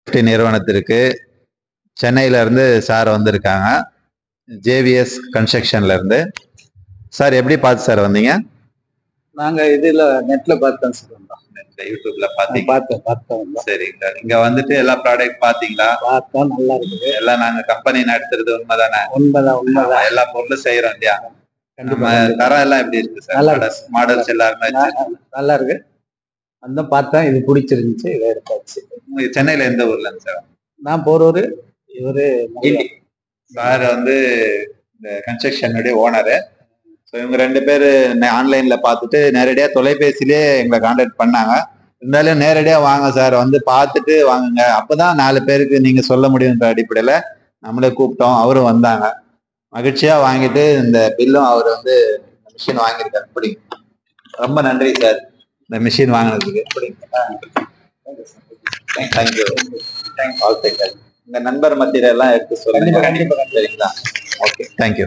Safety நிறுவனத்திற்கு சென்னையில இருந்து சார் வந்திருக்காங்க ஜேவிஎஸ் கன்ஸ்ட்ரக்ஷன்ல இருந்து சார் எப்படி பார்த்து சார் வந்தீங்க நாங்க இதுல நெட்ல பார்த்தோம் சார் வந்தோம். யூடியூப்ல பாத்தீங்க பார்த்தோம் பார்த்தோம் வந்தோம். சரிங்க சார் இங்க வந்துட்டு எல்லா ப்ராடக்ட் பாத்தீங்களா பார்த்தோம் நல்லா இருக்குது எல்லாம் நாங்க கம்பெனி நடத்துறது உண்மைதானே உண்மைதான் உண்மைதான் எல்லா பொருளும் செய்யறோம் இல்லையா நம்ம கண்டிப்பா தரம் எல்லாம் எப்படி இருக்கு சார் நல்லா மாடல்ஸ் மாடல்ஸ் எல்லாருமே வச்சு- நல்லா இருக்கு அந்த பார்த்தேன் இது பிடிச்சிருந்துச்சு இதை எடுத்தாச்சு உங்களுக்கு சென்னையில எந்த ஊர்ல இருந்து சார் நான் போறவரு இவரு கிண்டி. சார் வந்து இந்த கன்ஸ்ட்ரக்ஷனுடைய ஓனரு ஸோ இவங்க ரெண்டு பேர் ஆன்லைன்ல பார்த்துட்டு நேரடியா தொலைபேசியிலே எங்களை கான்டாக்ட் பண்ணாங்க இருந்தாலும் நேரடியா வாங்க சார் வந்து பார்த்துட்டு வாங்குங்க அப்பதான் நாலு பேருக்கு நீங்க சொல்ல முடியுன்ற அடிப்படையில நம்மளே கூப்பிட்டோம் அவரும் வந்தாங்க மகிழ்ச்சியா வாங்கிட்டு இந்த பில்லும் அவர் வந்து மிஷின் வாங்கியிருக்காரு பிடிங்க ரொம்ப நன்றி சார் இந்த மிஷின் வாங்கினதுக்கு பிடிங்க தேங்க்யூ தேங்க் ஆல் தேங்க் உங்க நண்பர் மத்தியில எல்லாம் எடுத்து சொல்லுங்க கண்டிப்பா, கண்டிப்பா. சரிங்களா ஓகே தேங்க்யூ